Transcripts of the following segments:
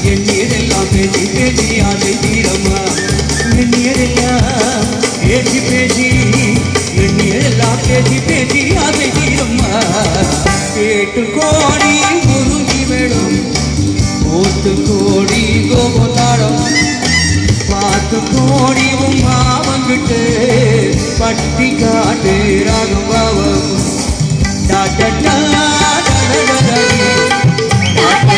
எண்ணீரெல்லாம் பேசி பேசி ஆசை தீரம்மா எண்ணீரெல்லாம் பேசி பேசி எண்ணீரெல்லாம் பேசி பேசி ஆசை தீரம்மா கேட்டு கோடி முருங்கி வேணும் போட்டு கோடி கோபதாரம் பார்த்து கோடி உமா வந்துட்டு பட்டி காட்டு ராகம் பாவம் டா டா டா டா டா டா டா.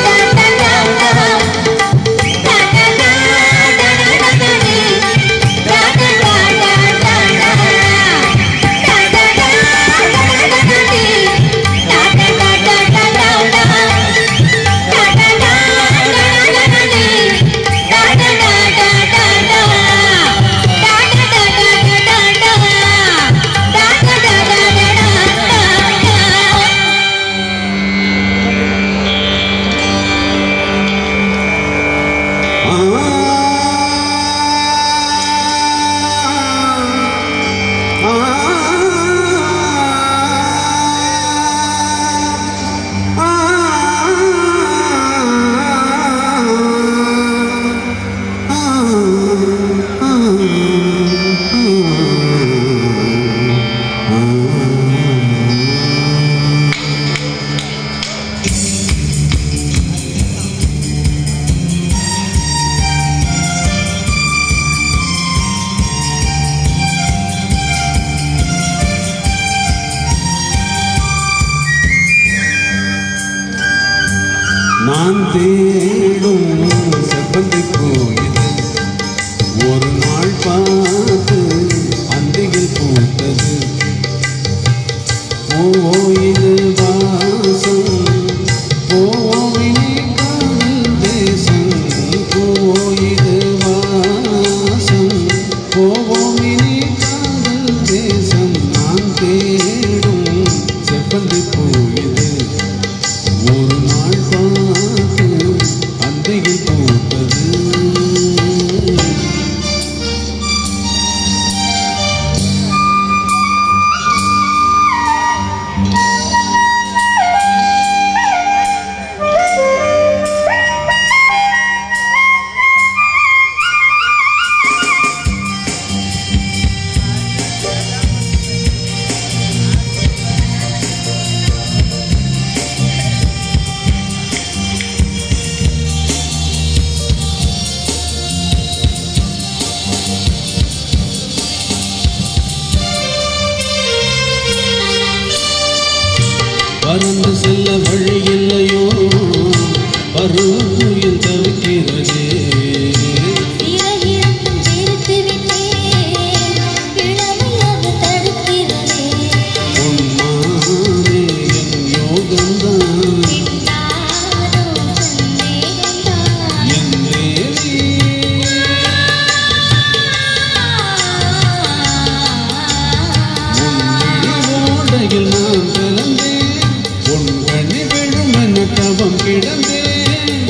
நான் தேடும் செவ்வந்தி கோயில் ஒரு நாள் பார்த்து அந்தியில் பூத்தது ஓயிது வாசம் ஓவினி காதல் தேசம் ஓயிது வாசம் ஓவினி காதல் தேசம் நான் தேடும் செவ்வந்தி கோயில் ஒரு நாள் பார்த்து அந்தையில் பூத்தது பறந்து செல்ல வழி இல்லையோ பருவத்தில் தவிக்கிறதே உன்மானே என் யோகம்தான் என் தேவி ஓடையில் நான் பிறந்தேன் உன் கண்ணி விழும் என தவம் கிடந்தேன்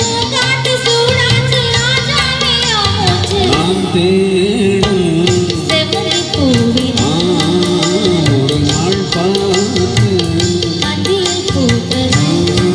நான் தேடும் ஆ, ஒரு நாள் பார்த்து ஆ,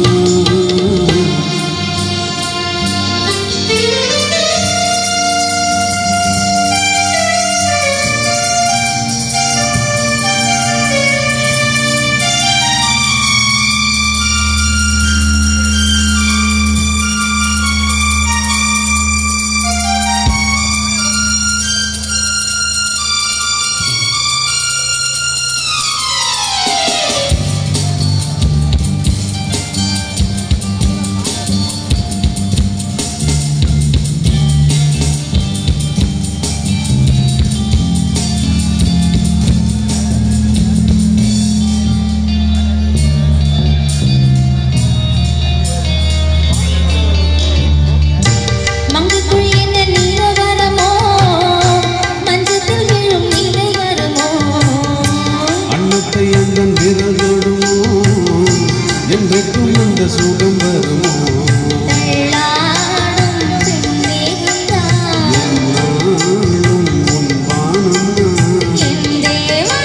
மங்குக்குள் என்ன நீல வரமோ மஞ்சத்தில் விழும் நீலை வருமோ அன்னத்தை அண்ணன் விரதொடுமோ என்றைக்கும் அந்த சுகம் வருமோ தள்ளாடும் செந்தேகந்தான் என்னாலும் உன் வானம் என் தேவா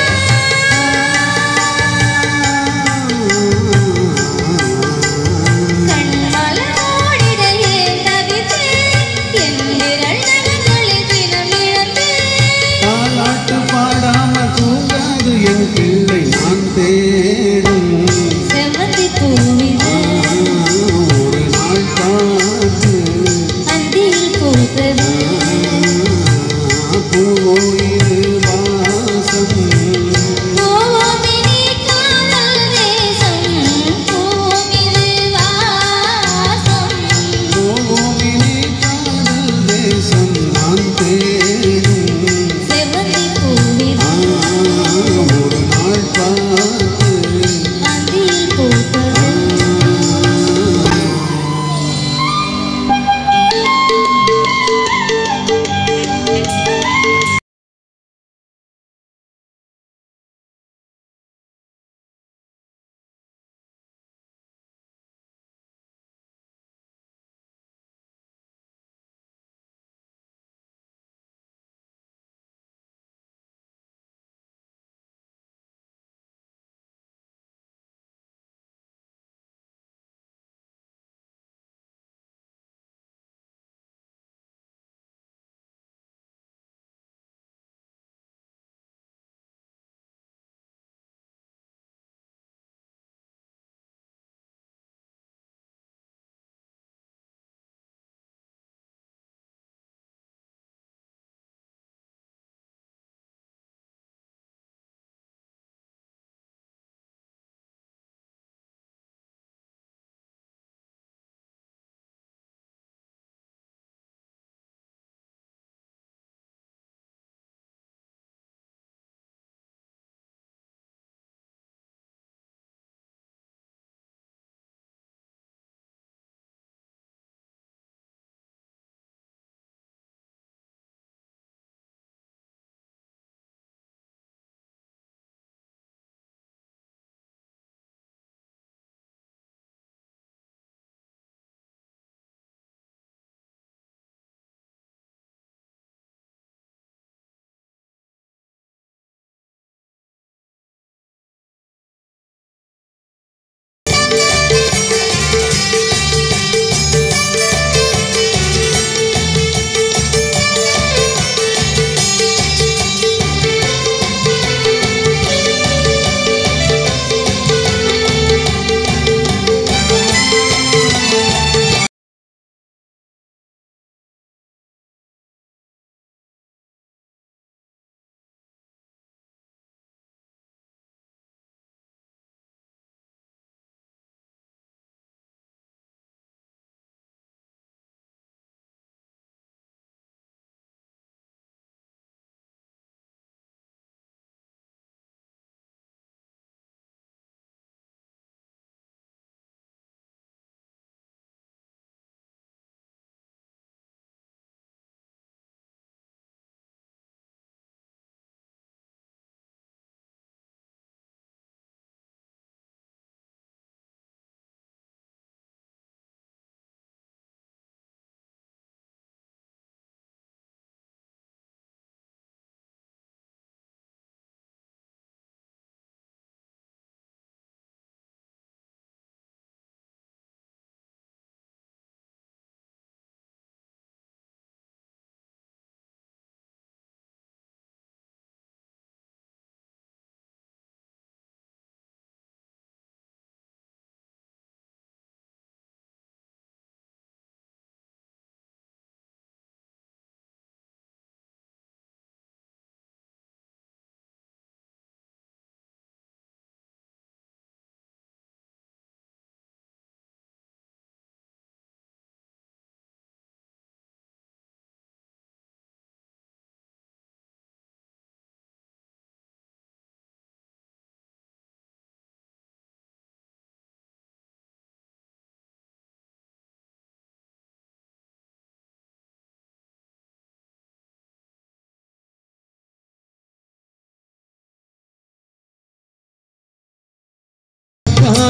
கண்மலரோடிட ஏந்த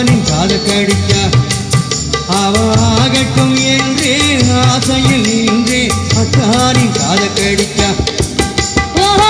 அத்தானின் காத கடிக்க அவ ஆகட்டும் என்றே ஆசையில் நின்றே அத்தானின் காத கடிக்க ஓஹோ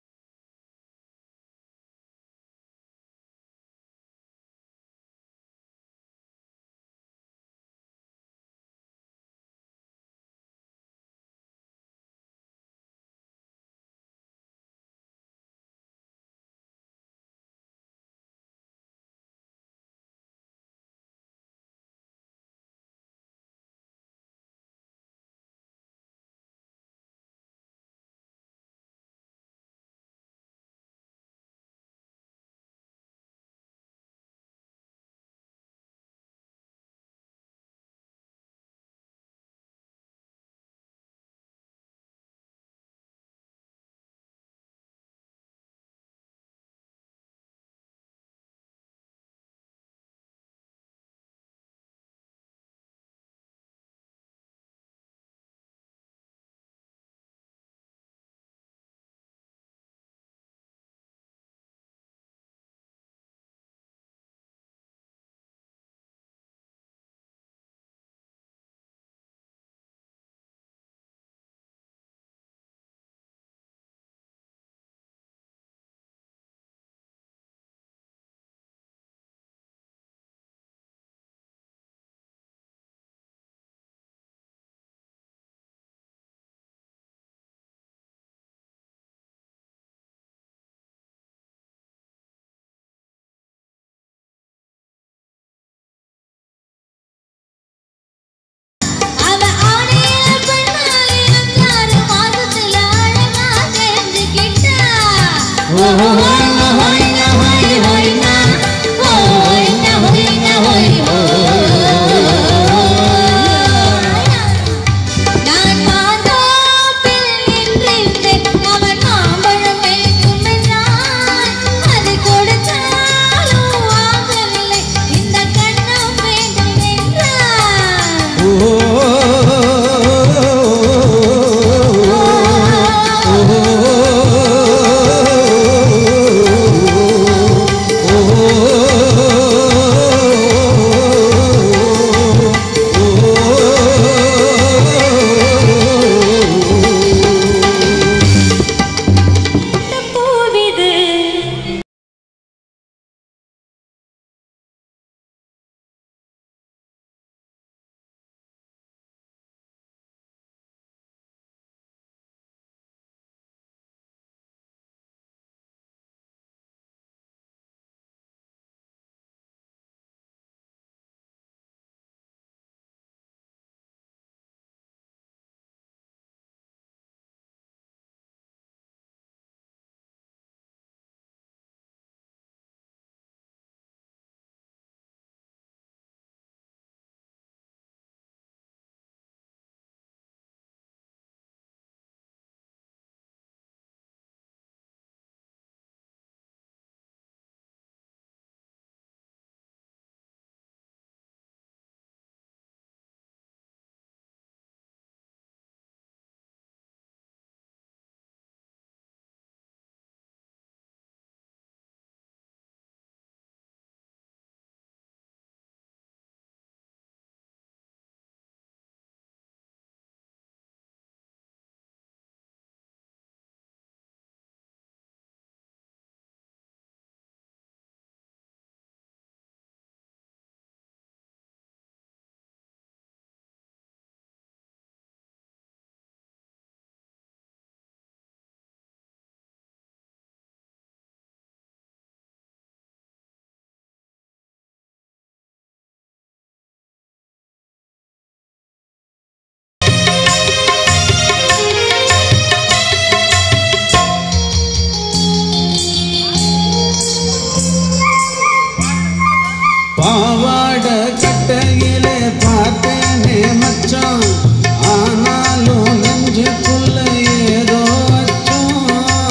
அவ ஆணையில பெண்ணாயிரம் ஆறு மாசத்துல அழகா தெரிஞ்சுக்கிட்டா ஓஹோ ஹொய்னா ஹொய்னா ஹொய் ஹொய்னா ஹொய்னா ஹொய்னா ஹொய் நான் மாந்தோப்பில் நின்றிருந்தேன் அவன் மாம்பழம் மேய்க்கும் என்றான் அது கொடுத்தாலும் வாங்கவில்லை இந்த கண்ணம் வேண்டும் என்றான் பூவிது பாவாட கட்டையிலே பார்த்தேனே மச்சான் ஆனாலும் நெஞ்சுக்குள்ள ஏதோ அச்சம்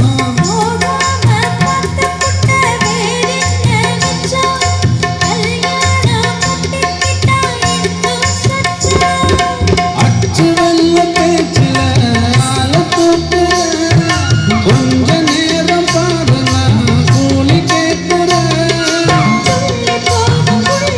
போகாம பார்த்து புட்ட வேறென்ன மிச்சம் கல்யாணம் கட்டிக்கிட்டா இன்னும் சச்சம் அச்சு வெள்ள பேச்சில ஆள தூக்குற கொஞ்ச நேரம் பாரு நான் கூலி கேட்கிறேன் துள்ளி போகும் உள்ள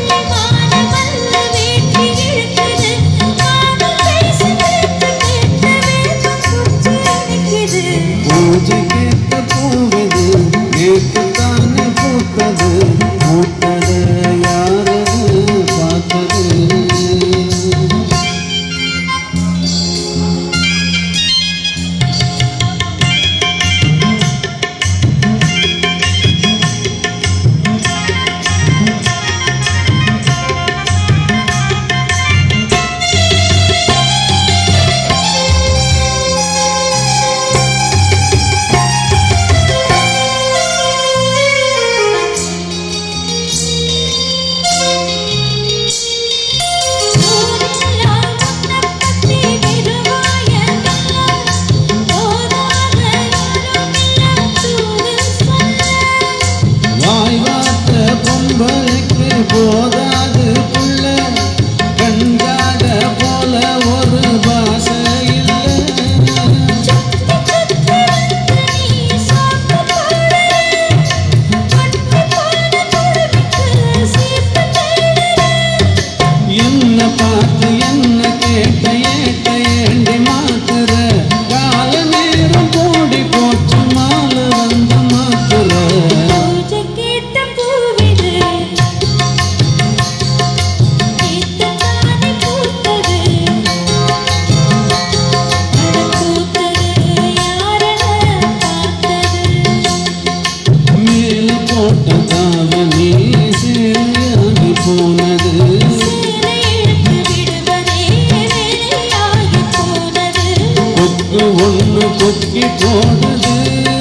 குட்டி போடுது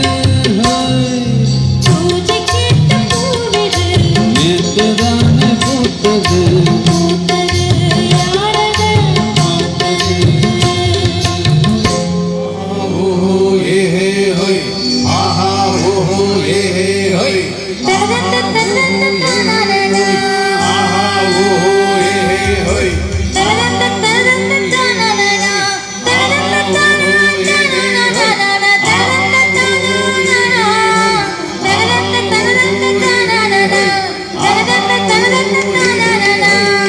பூஜை கேட்ட பூவிது நேற்று தானே பூத்தது பூத்தது யாரத பார்த்தது ஓஹோ ஏ ஹே ஹொய் ஆஹா ஓஹோ ஏ ஹே ஹொய் தரதத்த தரதத்த தனனன ஆஹா ஓஹோ ஏ ஹே ஹொய் தரதத்த தரதத்த தனனன தரதத்த தனனன தரதத்த தனனன தரதத்த தரதத்த தனனன தரதத்த தரதத்த தனனன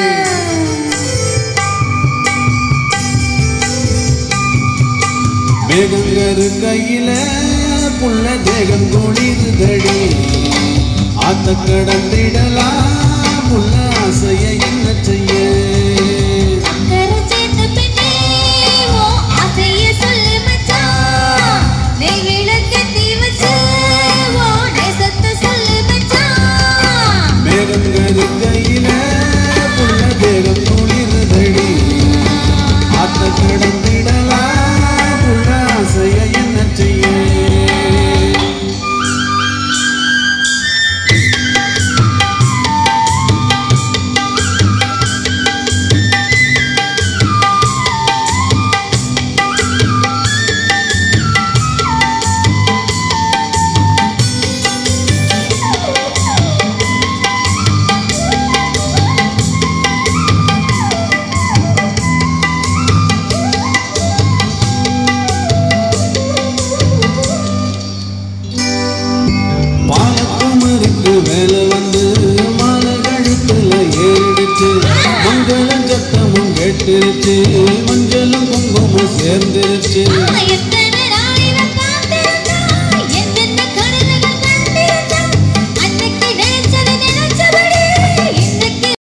மேகங்கரு கையில புள்ள தேகம் குளிர்தடி ஆத்த கடந்திடலாம் புள்ள ஆசைய என்ன செய்ய அக்கறை சேர்ந்த பெண்ணே, உன் ஆசைய சொல்லு மச்சான். நெகிழ கட்டி வச்சு, உன் நேசத்தை சொல்லு மச்சான். மேகங்கரு கையில புள்ள தேகம் குளிர்தடி ஆத்த கடந்திடலாம் புள்ள ஆசைய என்ன செய்ய பாலக்குமருக்கு வேலை வந்து மாலை கழுத்துல ஏறிடுச்சு மங்களம் சத்தமும் கேட்டுருச்சு மஞ்சளும் குங்குமம் சேர்ந்துருச்சு ஆ, எத்த